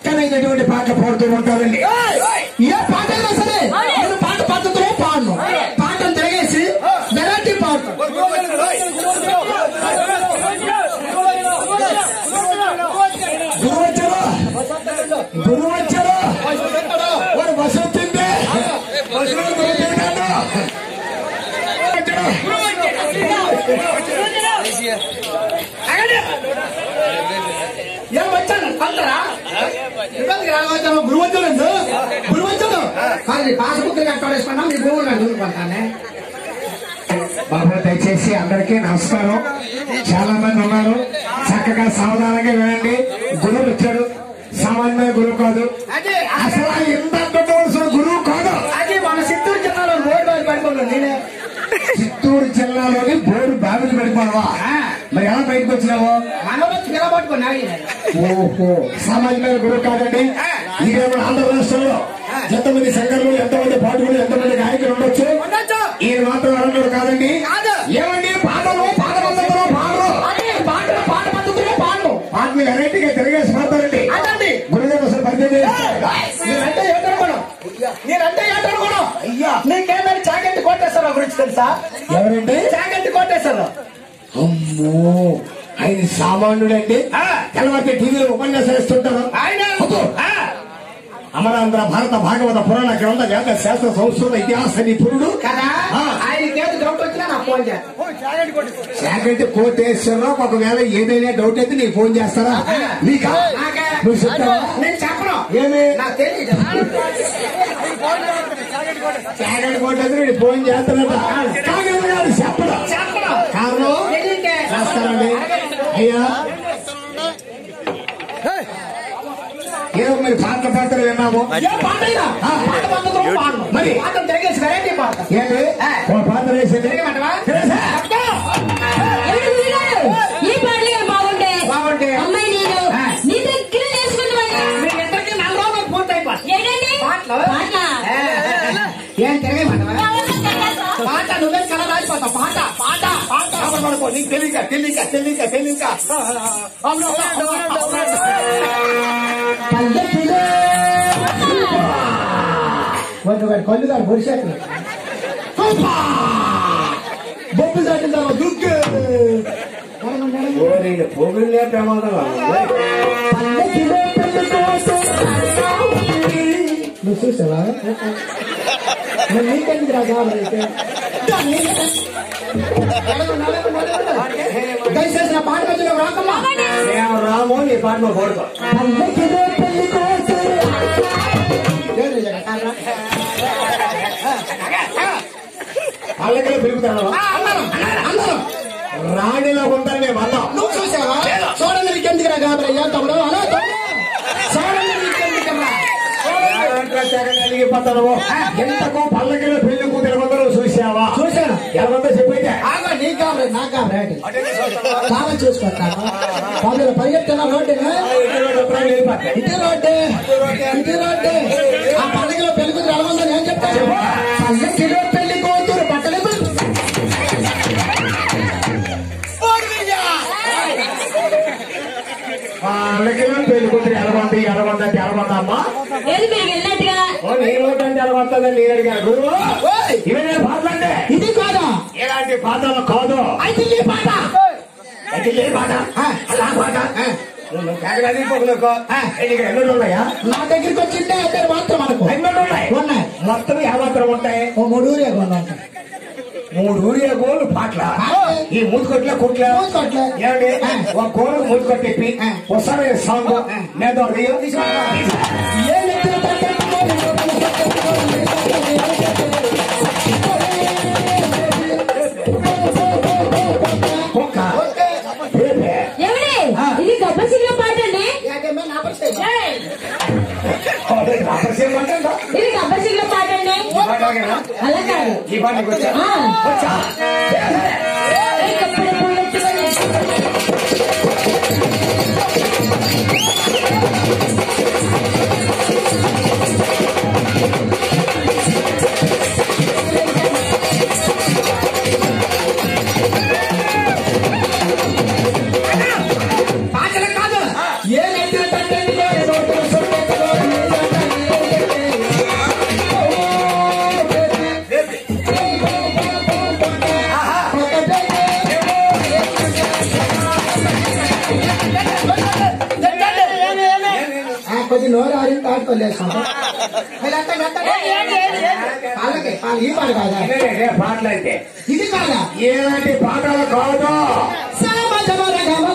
చక్కనైనటువంటి పాటలు పాడుతూ ఉంటారండి ఏ పాట అయినా సరే నేను పాట పద్ధతిలో పాడను పాటను తిరగేసి వెరైటీ పాడతాను గురువు వచ్చారు గురువు వచ్చారు వాడు బస్సు వచ్చింది బస్సులో గురువు తిరిగాడు. వచ్చాడు. ఏం వచ్చాను పంటరా ఇబ్బందికి రావచ్చు గురువు వచ్చాడు గురువు వచ్చాడు కానీ పాస్బుక్ కట్టేసుకున్నా మీ గురువు నాకు చూసుకుంటానే బాబు దయచేసి అందరికీ నమస్కారం చాలా మంది ఉన్నారు చక్కగా సావధానంగా వినండి గురువు వచ్చాడు సామాన్యమైన గురువు కాదు అదే అసలు ఆ ఇంత అడ్డవలసిన గురువు కాదు అదే మన చిత్తూరు జిల్లాలో బోర్డు బావి పడిపోయింది నేనే చిత్తూరు జిల్లాలోని బోర్డు బావిని పెట్టుకోవా మరి ఎలా బయటకు వచ్చినావు మనలో నిలబట్టుకుని ఆగిన ఓహో సామాన్యమైన గురువు కాదండి ఇదేమో ఆంధ్ర రాష్ట్రంలో ఎంతమంది సంఘాలు ఎంతమంది పాటలు ఎంతమంది గాయకులు ఉండొచ్చు ఉండొచ్చు ఈయన మాత్రం అలాంటి కాదండి కాదు. ఏమండి పాటలు పాట పద్ధతిలో పాడరు అదే పాటలు పాట పద్ధతిలో పాడు పాటలు వెరైటీగా తిరిగేసి పాడతారండి అదండి గురుగారు అసలు పరిచయం చేస్తారు నేనంటే ఏటనుకోవడం నేనంటే ఏటనుకోవడం అయ్యా నీకేమైనా చాగంటి కోటేశ్వరరావు గురించి తెలుసా ఎవరండి చాగంటి కోటేశ్వరరావు అమ్మో ఆయన సామాన్యుడండి ఆ. తెల్లవారి టీవీలో ఉపన్యాసాలు ఇస్తుంటారు ఆయన అబ్బో. ఆ, అమరాంధ్ర భారత భాగవత పురాణ గ్రంథ వేద శాస్త్ర సంస్కృత ఇతిహాస నిపుణుడు కదా ఆ. ఆయన ఏది డౌట్ వచ్చినా నాకు ఫోన్ చేస్తాను శాకంటి కోటేశ్వరరావు ఒకవేళ ఏదైనా డౌట్ అయితే నీకు ఫోన్ చేస్తారా నీకా నాకే. నువ్వు చెప్తావా నేను చెప్పను ఏమి నాకు తెలియదు శాకంటి కోటేశ్వర నీకు ఫోన్ చేస్తానట కాగల గారు చెప్పడం చెప్పను కారణం తెలియకే రాస్తానండి అయ్యా ఏదో మరి పాటలు పాటలు విన్నాము ఏ పాట అయినా ఆ. పాట పద్ధతిలో పాడు మరి? పాట తిరిగేసి వెరైటీ పాడతా ఏంటి ఆ. ఓ పాట వేసింది తిరగమంటవా? తెలుసా? ఎవరు గురుగారు? ఈ పాటలు కానీ బాగుంటే బాగుంటే? అమ్మాయి నేను ఆ. నీ దగ్గర నేర్చుకుంటామని మీ ఇద్దరికి నాలుగు రోజులు పూర్తి అయిపోతుంది ఏంటండి పాటలు? పాటలా? ఏం తిరగమంటవా ఎవరు తెలుసా? పాట నువ్వే కళ రాసిపోతావు పాట పాట పాట అప్పుడు పడుకో నీకు తెలియక తెలియక తెలియక తెలియక అవును, అవును, అవును, అవును. పల్లకిలో కొంచెం వాడి కళ్ళు గారు పొడిచేట్లు బొబ్బు దాటిందా దుక్కు పొగులే ప్రమాదం పల్లకిలో పెళ్లి కోసం నువ్వు చూసావా మరి నీకెందుకు రా కావాలంటే దయచేసి నా పాట మధ్యలో రాకమ్మా మేము రాము నీ పాటలో కోరుకో పల్లకిలో పెళ్లి కోసం పల్లకిలో పెరుగుతాను అందరం రాణిలో ఉందని మేము అన్నాం నువ్వు చూసావా చూడండి నీకెందుకు రా కాబరయ్యా తమ్ముడు అలా తమ్ముడు చూడండి నీకెందుకు రా కలిగిపోతాను ఎంతకు పల్లకిలో పెళ్లి కూతురు కొందరు చూసావా చూశాను ఎవరంతా చెప్పైతే ఆగా నీ కాబరే నా కాబరే బాగా చూసుకుంటాను పదులు పరిగెత్తున్న రోడ్డు ఇటు రోడ్డు ఇటు రోడ్డు ఆ పండుగలో పెళ్లి కూతురు అలవందని ఏం చెప్తాను పల్లకిలో పెళ్లి కూతురు బట్టలు పల్లకిలో పెళ్లి కూతురు ఎలవంది ఎలవంది అంటే ఎలవంద అమ్మా ఏది మీరు వెళ్ళినట్టుగా ఓ నీ రోడ్డు అంటే ఎలవందని నేను అడిగాను గురువు ఇవన్నీ పాటలంటే ఇది కాదా ఇలాంటి పాటలు కాదు అయితే ఈ పాట అయితే ఏ పాట అలా పాట నువ్వు కేకలని పొగలకు నీకు ఎన్ని ఉన్నాయా నా దగ్గరికి వచ్చింటే ఇద్దరు మాత్రం అనుకో ఎన్ని ఉన్నాయి ఉన్నాయి మొత్తం ఏమాత్రం ఉంటాయి ఓ మూడు ఊరే కొన్నాం మూడు ఊరియా గోళ్ళు పాటల ఈ మూతుకొట్ల కుట్ల మూతుకొట్ల. ఏమండి ఒక గోలు మూతుకొట్టిప్పి ఒకసారి సాంగ్ నేను ఏ నెత్తిన కుక్క రేపే ఏమండి ఇది గబ్బసిగ్ల పాట అండి ఏయ్, రామసేన అంటుందా? ఇది గబ్బసిగ్ల పాట అండి ఈ పాట ఓకేనా? అలా కాదు ఈ పాట నీకు వచ్చా ఆ. వచ్చా ఏయ్, కప్పుడు పూలెత్తుకొని. పాటలు కాదు ఏ నెత్తిన తట్టండి నోటులు సుట్టే కొద్ది నోరు ఆడి తాడుకోలేసుకుంటాం పాలకి పాలు ఈ పాడు కాదా పాటలు అయితే ఇది కాదా ఏలాంటి పాటలు కాదు సమాజమర గమన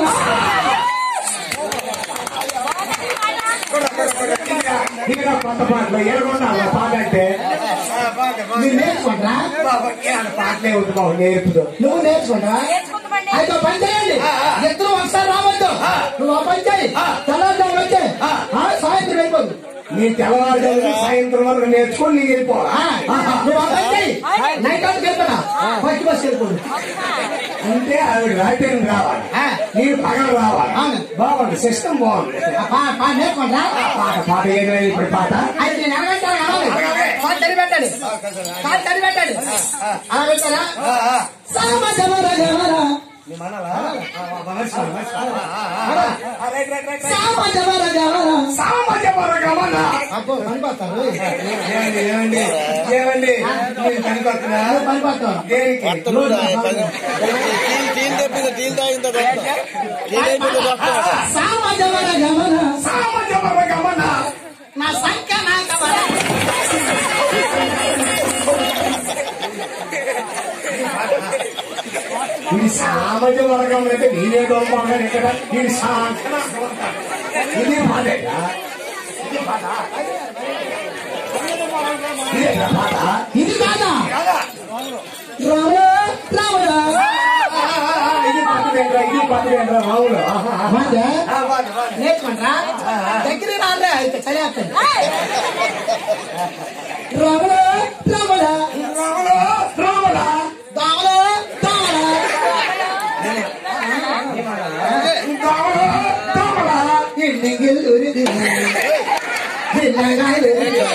ఇంకా కొత్త పాటలు ఎరగొన్నా పాట అంటే మీరు నేర్చుకుంటా పాటలే ఉంది బాబు నేర్పుదు నువ్వు నేర్చుకుంటా అయితే ఒక పని చేయండి ఇద్దరు ఒకసారి రావద్దు నువ్వు ఒక పని చేయి తెల్లవారుజామున వచ్చే సాయంత్రం అయిపోదు నీ తెల్లవారుజాము సాయంత్రం వరకు నేర్చుకొని నీకు వెళ్ళిపోవాలి ఆ, నువ్వు ఒక పని చేయి నైట్ అవుట్ వెళ్తున్నా ఫస్ట్ బస్ వెళ్ళిపోదు అంటే ఆవిడ రాత్రి రావాలి ఆ. నీకు పగలు రావాలి అవును. బాగుంది సిస్టమ్ బాగుంది నేర్చుకుంటా పాట పాట ఏదో ఇప్పుడు పాట అయితే నేను ఎలాగంటాను అనాలి కాలు తడి పెట్టండి కాలు తడి పెట్టండి అలా పెట్టారా సమాజమర గమన సమాజమర గమన సామాజిక గమన అబ్బో పనిపోతారు ఏమండి ఏమండి ఏమండి మీరు కనిపడుతున్నా పనిపోతావు దేనికి సమాజమర గమన సామాజిక గమన నా సంఖ్య నా గమన ఇది సామాజిక వర్గం అయితే నేనే దొరకకుండా ఇక్కడ ఇది సాంఖ్య ఇది పాటేగా ఇది పాట ఇదేనా పాట ఇది కాదా కాదా? రామ రాముడా ఇది పట్టుదేంద్ర ఇది పట్టుదేంద్ర రావులు ఆహా, ఆహా. మాదే ఆ, వాడు, వాడు. నేర్చుకుంటా దగ్గర రాలే అయితే చదివేస్తాను రాముడా రాముడా రావులు, రావులా. దామడా దామడా రావులు, రావులా. ఇల్లిగిల్లురిది పిల్లగాడు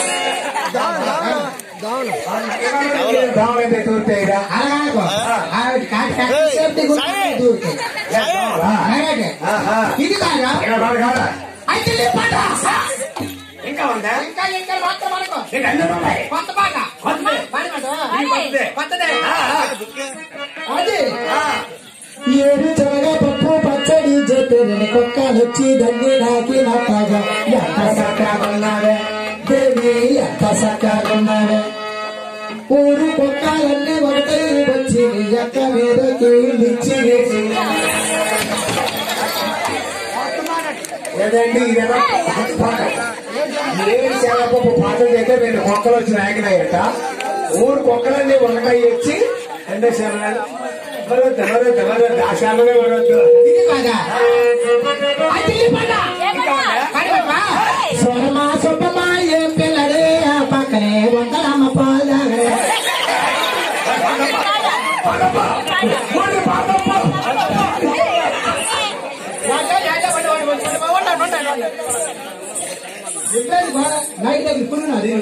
రావులైతే తూర్తేగా అలాగో ఆవిడ కాటి కాటి సేఫ్టీ గురించి దూరుతాయి అలాగే ఆహా. ఇది కాదా ఇక్కడ పాట కాదా అయితే నీ పాట ఇంకా ఉందా ఇంకా ఇంకా మాత్రం అనుకో ఇంకా అన్నీ ఉన్నాయి కొత్త పాట కొత్తదే. పాడి మాట. ఇది కొత్తదే. కొత్తదే ఆ, ఆ. అది ఆ. ఏడు చనగా పప్పు పచ్చడి చెప్పిన కుక్కలొచ్చి దండి నాకి నట్టగా ఎంత సక్కగున్నావే దేవి ఎంత సక్కగున్నావే ఊరు కుక్కలన్నీ ఒకటై వచ్చి నీ యొక్క మీదకి నిచ్చి వేసి ఏదండి ఇదేనా పాట పాట ఏడు శనగపప్పు పాటలు చేస్తే రెండు మొక్కలు వచ్చి నాయకున్నాయట ఊరు కుక్కలన్నీ వంకాయ ఇచ్చి అంటే శనగలు వరొద్దు వరొద్దు వరొద్దు ఆ శనగలే వరొద్దు ఇది కాదా అది ఈ పాట పాడి పాడవా? సోనమా సొప్పమా ఏ పిల్లడే ఆ పక్కనే వందనమ్మ పాదాగడే పాడప్ప. ఓడి పాడప్ప. నైట్ దగ్గర ఇప్పుడు నాది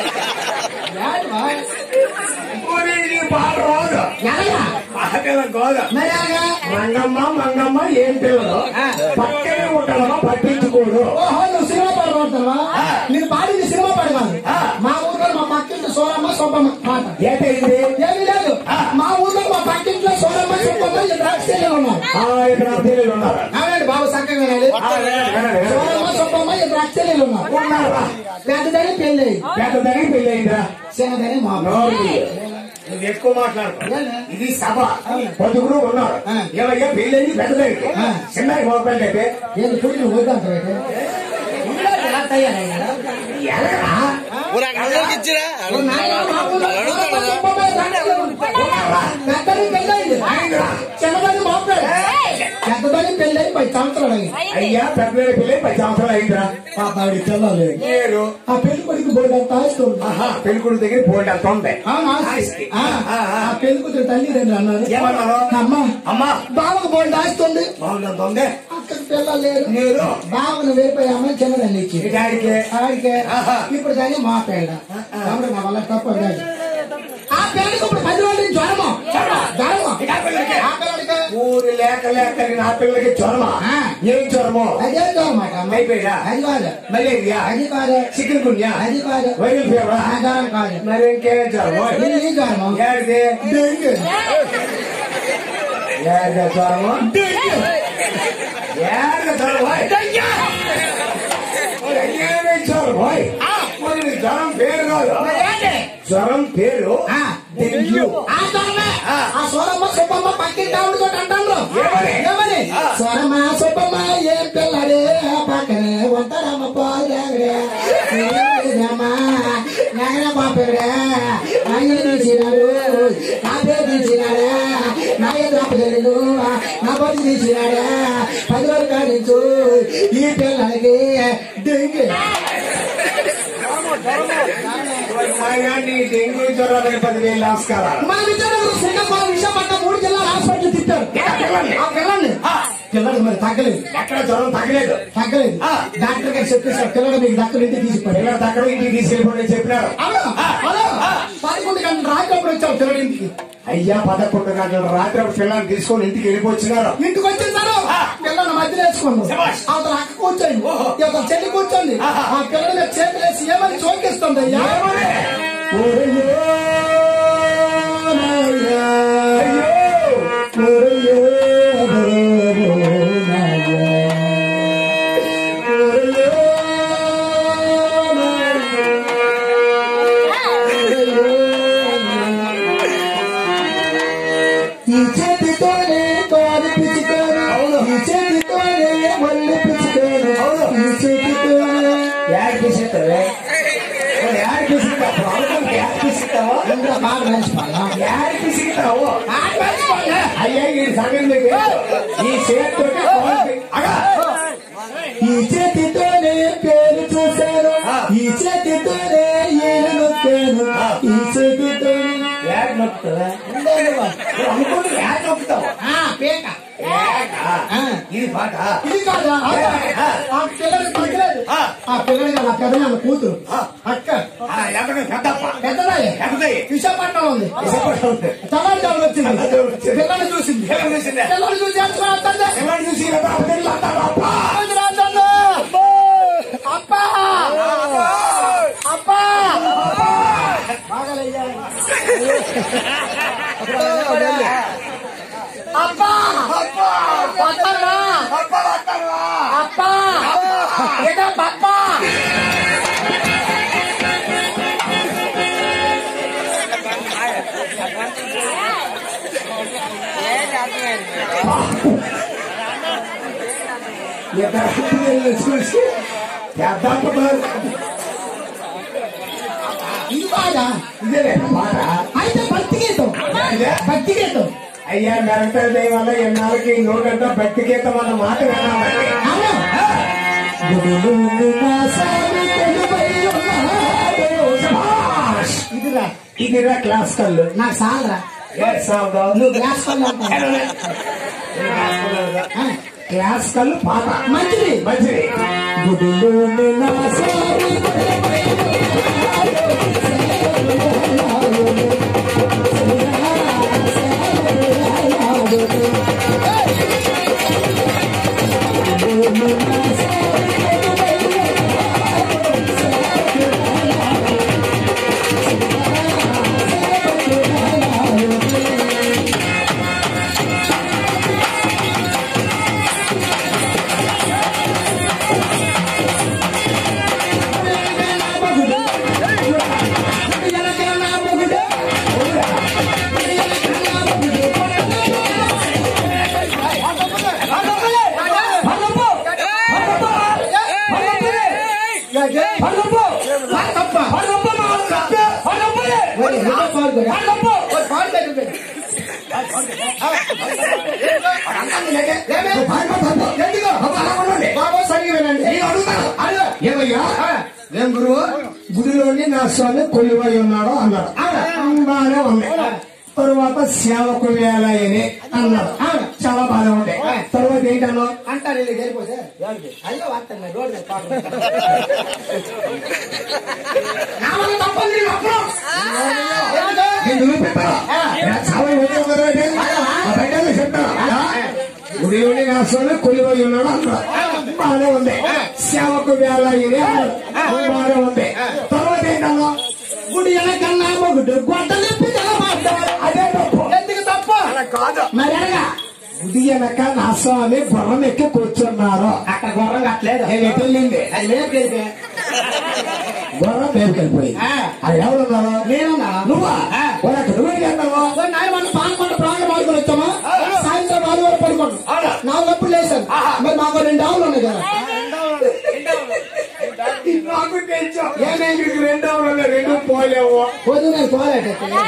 ఓడి నీ పాట రాదు పాటల గోద మంగమ్మ మంగమ్మ ఏం పిల్లలు పక్కనే ఉంటాడమ్మా పట్టించుకోడు ఓహో నువ్వు సినిమా పాడుకుంటావా నేను పాడింది సినిమా పాడగాను మా ఊర్లో మా పక్కింటి సోరమ్మ సొప్పమ్మ పాట ఏటైంది ఏమీ లేదు మా ఊర్లో మా పక్కింట్లో సోరమ్మ సొప్పమ్మ ఇద్దరు అక్షరాలు ఉన్నారు ఆ, ఇక్కడ పిల్లలు ఉన్నారు అవునండి బాబు చక్కగా వినాలి ఆ, వినండి, వినండి, వినండి. సోరమ్మ సొప్పమ్మ ఇద్దరు అక్షరాలు ఉన్నారు ఉన్నారా? పెద్దదని పెళ్ళి పెద్దదానికి పెళ్లి అయిందా చిన్నదని మా నోరు మూయి. నువ్వు ఎక్కువ మాట్లాడుకో ఇది సభ పదుగురు ఉన్నారు ఆ. ఏమయ్యా పెళ్లి అయింది పెద్దదానికి ఆ. చిన్నకి మొబైల్ అయితే ఏంది పుట్టి నువ్వు వద్దంటావు ఎలా తయారయ్యాడా ఎలాగా? ఇచ్చిరా ఓ నాయనా, మా ఊర్లో సోరమ్మ సొప్పమ్మ ఇద్దరు అక్షరాలు ఉన్నారు. పెద్దది పెళ్ళయింది చిన్నదని మాట్లాడు పెద్దదని పెళ్ళి పది సంవత్సరాలు అయింది అయ్యా పెద్ద పెళ్లి పది సంవత్సరాలు అయిందిరా పాప ఆవిడ పిల్లలు మీరు ఆ పెళ్లి కొడుకు బోర్డు అంతా ఆస్తుంది ఆహా పెళ్లి కొడుకు దగ్గర బోల్డ్ అంత ఉంది అవునా? ఆస్తి. ఆ, ఆ, ఆ. ఆ పెళ్లి కూతురు తల్లిదండ్రులు అన్నారు ఏమన్నారు అమ్మ అమ్మా బావకు బోర్డు ఆస్తుంది బాగుందంత ఉంది అక్కడికి పిల్లలు లేరు మీరు బావను వేరిపోయి అమ్మ చిన్నదాన్ని ఇచ్చి మీ డాడీకి ఆడికే ఆహా. ఇప్పుడు దాన్ని మా పేడ కాబట్టి మా వల్ల తప్ప కాదు. ఆ పేడకి ఇప్పుడు పది రోజులు జ్వరము జ్వరము ఇక ఆ పిల్లలకే? ఆ పిల్లడికి ఊరు లేక లేక నా పిల్లలకి జ్వరమా ఆ. ఏం జ్వరము అదే జ్వరం మాట అమ్మ. అయిపోయిందా అది కాదు మలేరియా అది కాదు చికెన్ గున్యా అది కాదు వైరల్ ఫీవర్ ఆ జ్వరం కాదు మరి ఇంకేం జ్వరము ఇది ఈ జ్వరము ఏడిది డెంగ్యూ ఏడిది జ్వరము డెంగ్యూ ఏడిది జ్వరము ఓయ్. ఓయ్, అయ్యే. బాయ్ మరి నీ జ్వరం పేరు కాదు మరి ఏంటి? జ్వరం పేరు ఆ. డెంగ్యూ ఆ దొరమే. ఆ. ఆ సోరమ్మ సుబ్బమ్మ పక్కింటి ఆవిడతో అంటాను ఏమని? ఏమని ఆ. సోరమ్మ సుబ్బమ్మ ఏం పిల్లడే పక్కనే ఉంటారమ్మ పోయాగడే నాయన పాపడే నాయన తీసినాడు నా పేరు తీసినాడే నా ఎదురు నా బొట్టు తీసినాడే పది రోజులు కాడించు ఈ పిల్లలకి డెంగ్యూ నాయనా, నీ డెంగ్యూ జ్వరానికి పదివేలు నమస్కారాలు మన విజయనగరం శ్రీకాకుళం విశాఖపట్నం మూడు జిల్లాల హాస్పిటల్ తిప్పారు పిల్లల్ని? ఆ పిల్లల్ని పిల్లడికి మరి తగ్గలేదు ఎక్కడ జ్వరం తగ్గలేదు తగ్గలేదు ఆ. డాక్టర్ గారు చెప్పేసారు పిల్లడు మీకు డాక్టర్ ఇంటికి తీసుకుపోయి పిల్లలు తగ్గడం ఇంటికి తీసుకెళ్ళిపోయి చెప్పినారు పదకొండు గంటల రాత్రి అప్పుడు వచ్చారు పిల్లడి ఇంటికి అయ్యా పదకొండు గంటల రాత్రి ఒక పిల్లల్ని తీసుకొని ఇంటికి వెళ్ళిపోతున్నారు ఇంటికి వచ్చేసారు పిల్లల్ని మధ్యలో వేసుకున్నాం శభాష్. అవతల అక్క కూర్చోండి ఓహో. ఇవతల చెల్లి కూర్చోండి ఆహా. ఆ పిల్లల మీద చేతులు వేసి ఏమని చోకిస్తుంది అయ్యా ఏమని? ఓరయ్యో, నాయ్యా. అయ్యో ఓరయ్యో, నాయ్యా. ఓరయ్యో, ఈ చేతితోనే కాలు పిచ్చుకోను ఈ చేతితోనే మళ్ళీ పిచ్చుకోను ఈ చేతితోనే యాడ్ పిసిస్తావే యాడ్ పిసిస్తావు అనుకుంటే యాడ్ పిసిస్తావా ఇంకా బాగా మర్చిపోయా యాడ్ పిసిస్తావు అయ్యా ఈ సంగతి మీకు తెలుసు. ఈ చేతితో అగా ఈ చేతితోనే పేరు చూశాను ఈ చేతితోనే ఈయన నొక్కాను ఈ చేతితోనే యాడ్ నొక్కుతావా అనుకుంటే యాడ్ నొక్కుతావు పేక యాడా? ఇది పాట ఇది కాదా ఆ పిల్లడికి పక్కలేదు ఆ పిల్లడికి నా పెద్ద నాన్న కూతురు అక్క ఆ, ఎవరికైనా పెద్దప్ప పెద్దదాయి పెద్దది విశాఖపట్నం ఉంది విశాఖపట్నం ఉంది. తెల్లవారుజామున వచ్చింది తెల్లవారుజామున వచ్చింది. పిల్లల్ని చూసింది పిల్లల్ని చూసిందా? పిల్లల్ని చూసి ఎంత రాత్తండి ఎవరిని చూసి ఇలా బాబుని లాంటారు అప్ప? రాత్తండి అప్పా అప్పా అప్పా పక్కనా అప్ప లాంటారా? అప్పా ఏదో పప్పా ఇద్దరు పిల్లల్ని చూసి పెద్దప్ప కాదు. ఇది బాగా ఇదేలే పాట అయితే భక్తి గీతం ఇదే? భక్తి గీతం అయ్యా మెరకల దయ వల్ల ఎన్నాళ్ళకి నోటంతా భక్తి గీతం అన్న మాట విన్నామండి అవును గుడులు నా సామి కొలువై ఉన్నాడు. శభాష్! ఇదిరా ఇదిరా క్లాస్ కళ్ళు నాకు సాలరా ఏ సౌండ్? నువ్వు గ్లాస్ పళ్ళు అంటావు. ఆ, క్లాస్ కళ్ళు పాట మంచిది మంచిది గుడులు నా సామి కొలువై ఏమయ్యా ఏం గురువు గుడిలోని నా స్వామి కొలువై ఉన్నాడు అన్నాడు బాగానే ఉంది తరువాత సేవకు వేలాయని అన్నాడు చాలా బాగా ఉంది తర్వాత ఏంటన్నా అంటారు వీళ్ళు వెళ్ళిపోతే అయ్యో వార్తండి రోడ్డు మీద పాటలు. నామని తప్పని నేను అప్పుడు. ఎందుకు? నేను చూపెట్టాను. ఇలా చాలా ఉద్యోగం కదా ఇది. ఆ బయటనే చెప్తాను. గుడిలోని నా స్వామి కొలువై ఉన్నాడు అన్నాడు బాగానే ఉంది సేవకు వేలాయని అన్నాడు బాగానే ఉంది తర్వాత ఏంటన్నా గుడి వెనకన్నా మొగుడు గొడ్డలిప్పి నిలబడ్డాడు. అదే తప్పు ఎందుకు తప్పు కాదు మరి అనగా ఇంటి వెనక నా స్వామి గుర్రం ఎక్కి కూర్చున్నారు అక్కడ గుర్రం కట్టలేదు నేను ఎటు వెళ్ళింది అది లేదు తెలిపే గుర్రం పేరుకెళ్ళిపోయి ఆ. అది ఎవరున్నారు నేనున్నా నువ్వా ఆ. వాళ్ళకి నువ్వేం చేస్తావు నాయన మనం పాల్గొండ ప్రాంగం ఆడుకొని వచ్చామా సాయంత్రం ఆరు వరకు పడుకోండి నాలుగప్పుడు లేసాను మరి మాకు రెండు ఆవులు ఉన్నాయి కదా నాకు తెచ్చు ఏమేమి రెండు అవును రెండు పోలేవు పొద్దు నేను పోలేట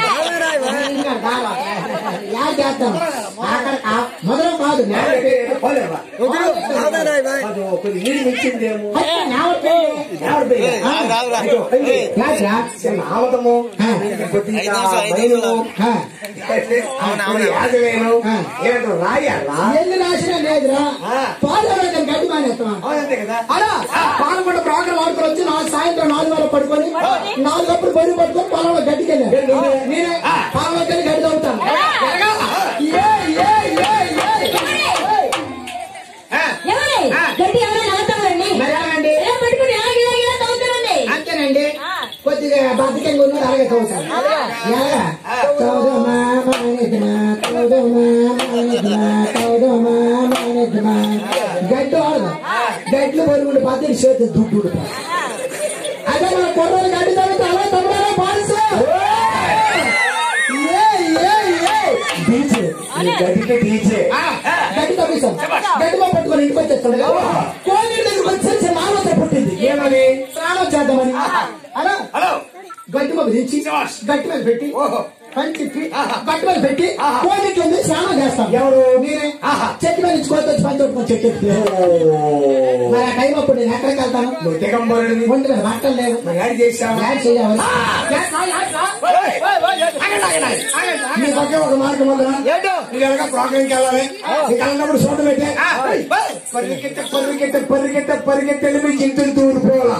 యా చేద్దాం అక్కడ కా- మొదలు కాదు నేల పోలేవా అది కొద్ది నీళ్ళు మించిందేమో నేల పెళ్ళి. ఎవరు పోయి? ఆ, యాత్రా? ఆమదము ఆ, కొద్దిగా ఐదు నిమిషాలు, ఐదు మైలు, ఆ. కొద్దిగా యాజవేలు ఆ. ఏంటో రాయాలా ఎన్ని రాసినా లేదురా ఆ. పాలు గడ్డి మానేస్తాం అవునంతే కదా అలా పాల్గొండ ప్రోగ్రాం ఆడుకొని వచ్చి నా సాయంత్రం నాలుగు వేల పడుకొని నాలుగు అప్పుడు బరువు పట్టుకొని పొలంలో గడ్డికి వెళ్ళాను నేనే పొలంలో వెళ్ళి గడ్డి తవ్వుతాను ఏ, ఏ, ఏ, ఏ. ఎవరి గడ్డి ఎవరైనా అవుతామండి మరి ఎలాగండి? ఎలా పట్టుకుని ఎలా ఇలా ఇలా తవ్వుతారండి అంతేనండి కొద్దిగా బతికంగా ఉన్నది అలాగే తవ్వుతాను ఎలాగా తవ్వుదామా మానేద్దామా తవ్వుదామా మానేద్దామా తవ్వుదామా మానేద్దామా గడ్డి ఆడదు గడ్లు బరువుడు పాతి చేతి దుడ్డు అదే మన కుర్రోలు గడ్డి తవ్వుతా అలా తవ్వడారా బాల్స్ ఏ ఏ ఏ డీజే ఈ గదికి డీజే గడ్డి తవ్విస్తాం గడ్డి మా పట్టుకొని ఇంటికి వచ్చేస్తాడు కోవిడ్ దగ్గరికి వచ్చేసి మానవత పుట్టింది ఏమని స్నానం చేద్దామని అలా హలో గడ్డి మీద దించి గట్టి మీద పెట్టి పంచిప్పి గట్టి మీద పెట్టి కోవిడ్ ఉంది స్నానం చేస్తాం ఎవరు నేనే చెట్టు మీద నుంచి కోత వచ్చి పంచి కొట్టుకొని చెట్టు ఎక్కి. మరి ఆ టైం అప్పుడు నేను ఎక్కడికి వెళ్తాను నువ్వు దిగంబరుడివి ఒంటి మీద బట్టలు లేవు మరి యాడ్ చేశావా యాడ్ చేయాలి నీ పక్క ఒక మార్గం ఉందా నీకు ఎలాగ ప్రోగ్రామ్కి వెళ్ళాలి నీకు వెళ్ళినప్పుడు సోట పెట్టే పరిగెత్తే పరిగెత్తే పరిగెత్తే పరిగెత్తే వెళ్ళి మీ ఇంటిని తూరిపోవాలా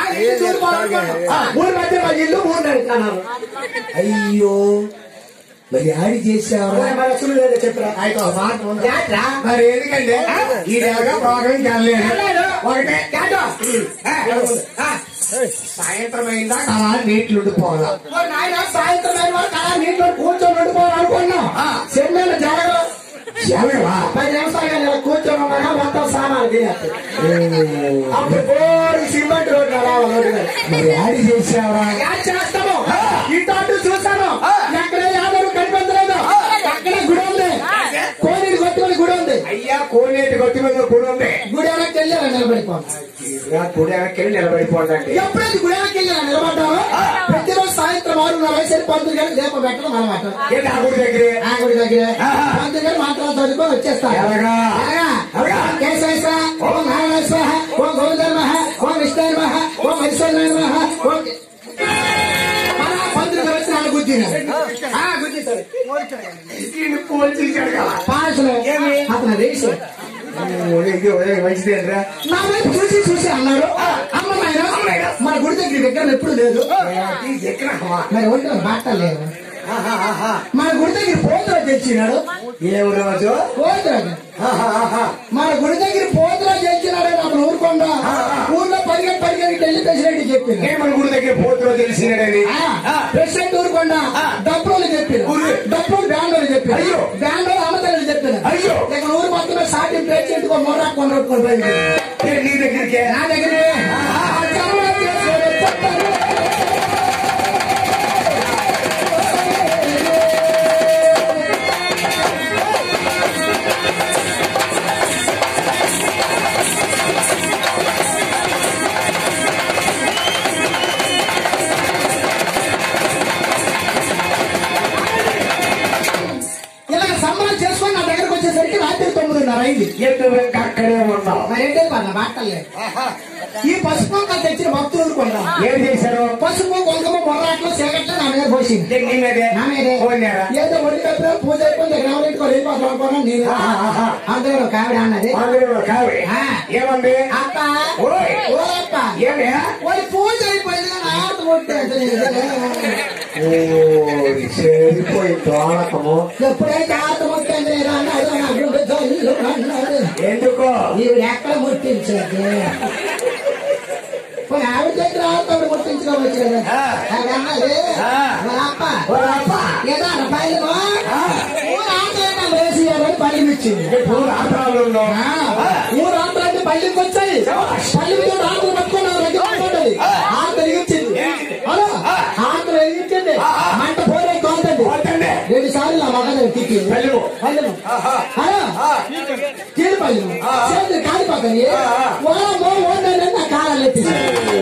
ఊరు మధ్య మా ఇల్లు ఊరు నడుపుతున్నారు అయ్యో మరి యాడి చేసావరా చెప్పరా అయితే ఒక మాట ఉంది. మరి ఎందుకంటే ఈ నెలగా ప్రోగ్రామ్కి వెళ్ళలేదు ఒకటే ఆ, సాయంత్రం అయిందా అలా నీట్లు ఉండిపోవాలా ఓ నాయనా, సాయంత్రం అయిన వరకు అలా నీటిలో కూర్చొని ఉండిపోవాలనుకున్నాం చెన్నైలో జరగదు సెలవా పది నిమిషాలు ఇలా కూర్చొని ఉన్నాగా మొత్తం సామాన్లు తినేస్తాయి అప్పుడు బోరు సిమెంట్ రోడ్డు రావాలి రోడ్డు మీద. మరి యాడి చేసావరా యాడ్ చేస్తాము ఇటు అటు చూస్తాను ఎక్కడ యాదవ్ కనిపించలేదు అక్కడే గుడి ఉంది కోనేరు కొట్టుకొని గుడి ఉంది అయ్యా కోనేటి కొట్టి మీద గుడి ఉంది గుడి వెనక్కి వెళ్ళి అలా నిలబడిపోను ఇలా గుడి వెనక్కి నిలబడిపోండి ఎప్పుడైతే గుడి వెనక్కి వెళ్ళి అలా నిలబడ్డామో ప్రతిరోజు సాయంత్రం ఆరున్నర వయసు పంతులు గారు దీపం పెట్టడం అలవాటు ఏంటి ఆ గుడి దగ్గరే ఆ గుడి దగ్గర పంతులు గారు మాత్రం చదువుకొని వచ్చేస్తారు ఎలాగా? ఎలాగా? ఎలాగా? కేశవేశ్వర ఓం నారాయణేశ్వర ఓం గోవిందర్మ ఓం విష్ణుర్మ ఓం హరిశ్వర్మ ఓం మన పంతులు గారు వచ్చి నన్ను గుద్దినారు ఆ, గుద్దేశారు. పోల్చేసాడు కదా పాసులు అతను రేసు మంచిదేంట్రా నా వైపు చూసి చూసి అన్నారు అమ్మ నాయన మన గుడి దగ్గర విగ్రహం ఎప్పుడు లేదు ఎక్కడమ్మా మరి ఒంట్లో బట్టలు లేవు మన గుడి దగ్గర పోతురాజు తెచ్చినాడు ఏం రోజు పోతురాజు మన గుడి దగ్గర పోతురాజు తెచ్చినాడు అప్పుడు ఊరుకుండా ఊర్లో పరిగెట్ పరిగెట్టి వెళ్ళి ప్రెసిడెంట్ చెప్పింది ఏ మన గుడి దగ్గర పోతులో తెలిసినాడని ప్రెసిడెంట్ ఊరుకుండా డబ్బులు చెప్పారు డబ్బులు బ్యాండ్ చెప్పారు అయ్యో. బ్యాండ్ అమ్మతలు చెప్పారు అయ్యో. ఇక ఊరు మొత్తం సాటి ప్రెసిడెంట్ మొర్రా కొనుక్కొని పోయింది ఏ, నీ దగ్గరికే నా దగ్గరే ఆ చర్మ చేసుకొని చెప్తాను. ఇలాగ సంబరం చేసుకొని నా దగ్గరకు వచ్చేసరికి రాత్రి తొమ్మిదిన్నర అయింది ఎందుకు అక్కడే ఉన్నావు మరి ఏంటంటే వాళ్ళ బాటలే ఈ పసుపు మొక్కలు తెచ్చిన భక్తులు కొన్నాం ఏం చేశారు పసుపు కుంకుమ మొర్రాట్లు సిగరెట్లు నా మీద పోసింది నీ మీదే నా మీదే పోయినారా ఏదో ఒడి కప్పిన పూజ అయిపోయింది గ్రామరెడ్డికి వెళ్ళిపోతాం అనుకున్నాను నేను ఆహా. అందులో ఒక ఆవిడ అన్నది అందులో కావి ఆ. ఏమంది అప్ప ఓయ్. ఓ అప్ప ఏమే వాడి పూజ అయిపోయింది కానీ ఆట కొట్టేది ఓ చెడిపోయి తోలకము ఎప్పుడైతే ఆట ముట్టింది అన్నాడు నా గుండె జల్లు అన్నాడు ఎందుకో నీవు ఎక్కడ ముట్టించదు పోయి ఆవిడ దగ్గర ఆవిడ ముట్టించుకోవచ్చు కదా ఆ. అది అన్నది ఆ. మా అప్ప ఓ అప్ప ఏదో రూపాయలు ఊరు ఆటలు వేసి ఇవ్వాలని పల్లి ఇచ్చింది ఊరు ఆంధ్రాలో ఆ, ఊరు ఆంధ్రాన్ని పల్లికి వచ్చాయి పల్లి మీద ఆంధ్ర పట్టుకున్నారు దగ్గర పడ్డది ఆంధ్ర ఇచ్చింది అలా ఆంధ్ర ఇచ్చింది మంట పోరే కాదండి పోతండి. రెండు సార్లు నా మగ తిక్కి పల్లెము. పల్లెము కీడు పల్లెము చేతులు కాలిపోతాయి ఓమో ఓడని నా కాలాలు ఎత్తింది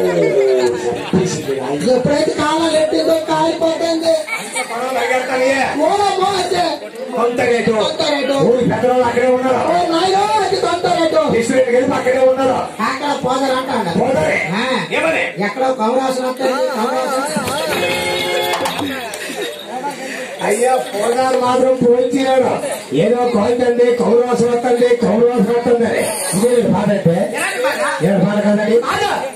ఎప్పుడైతే కాలాలు ఎట్టిందో కాలిపోతుంది పొలం ఎగరతానే. ఓమో అంటే కొంత రేటు కొంత రేటు. ఊరి పెద్దవాళ్ళు అక్కడే ఉన్నారు ఓ నాయనో అది కొంత రేటు డిస్ట్రిక్ట్ గెలిపి అక్కడే ఉన్నారు అక్కడ పోదరు అంటాడు పోతారే ఆ. ఏమని ఎక్కడో కమరాసు వస్తుంది కమరాసు అయ్యా పోదారు మాత్రం పోయించినాడు ఏదో కోల్తండి కౌరవాసం వస్తుంది కౌరవాసం వస్తుంది ఇదే పాట అంటే ఏడు పాట కదండి